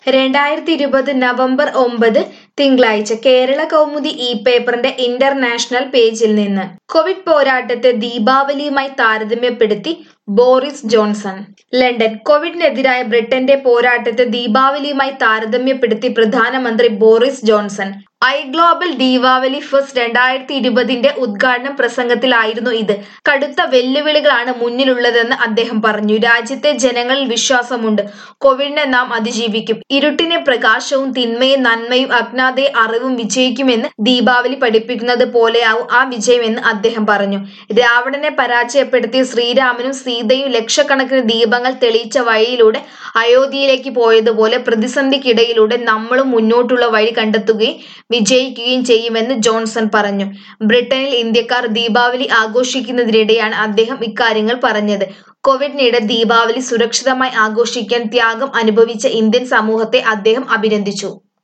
രണ്ടായിരത്തി ഇരുപത് നവംബർ ഒമ്പത് തിങ്കളാഴ്ച കേരള കൗമുദി ഇ പേപ്പറിന്റെ ഇന്റർനാഷണൽ പേജിൽ നിന്ന് കോവിഡ് പോരാട്ടത്തെ ദീപാവലിയുമായി താരതമ്യപ്പെടുത്തി ബോറിസ് ജോൺസൺ ലണ്ടൻ കോവിഡിനെതിരായ ബ്രിട്ടന്റെ പോരാട്ടത്തെ ദീപാവലിയുമായി താരതമ്യപ്പെടുത്തി പ്രധാനമന്ത്രി Boris Johnson I global Deepavali fest രണ്ടായിരത്തി ഇരുപതിന്റെ ഉദ്ഘാടന പ്രസംഗത്തിലായിരുന്നു ഇത് കടുത്ത വെല്ലുവിളികളാണ് മുന്നിലുള്ളതെന്ന് അദ്ദേഹം പറഞ്ഞു രാജ്യത്തെ ജനങ്ങളിൽ വിശ്വാസമുണ്ട് കോവിഡിനെ നാം അതിജീവിക്കും ഇരുട്ടിനെ പ്രകാശവും തിന്മയും നന്മയും അജ്ഞാതയെ അറിവും വിജയിക്കുമെന്ന് ദീപാവലി പഠിപ്പിക്കുന്നത് പോലെയാവും ആ വിജയമെന്ന് അദ്ദേഹം പറഞ്ഞു രാവണനെ പരാജയപ്പെടുത്തിയ ശ്രീരാമനും സീതയും ലക്ഷക്കണക്കിന് ദീപങ്ങൾ തെളിയിച്ച വഴിയിലൂടെ അയോധ്യയിലേക്ക് പോയതുപോലെ പ്രതിസന്ധിക്കിടയിലൂടെ നമ്മളും മുന്നോട്ടുള്ള വഴി കണ്ടെത്തുകയും വിജയിക്കുകയും ചെയ്യുമെന്ന് ജോൺസൺ പറഞ്ഞു ബ്രിട്ടനിൽ ഇന്ത്യക്കാർ ദീപാവലി ആഘോഷിക്കുന്നതിനിടെയാണ് അദ്ദേഹം ഇക്കാര്യങ്ങൾ പറഞ്ഞത് കോവിഡിനിടെ ദീപാവലി സുരക്ഷിതമായി ആഘോഷിക്കാൻ ത്യാഗം അനുഭവിച്ച ഇന്ത്യൻ സമൂഹത്തെ അദ്ദേഹം അഭിനന്ദിച്ചു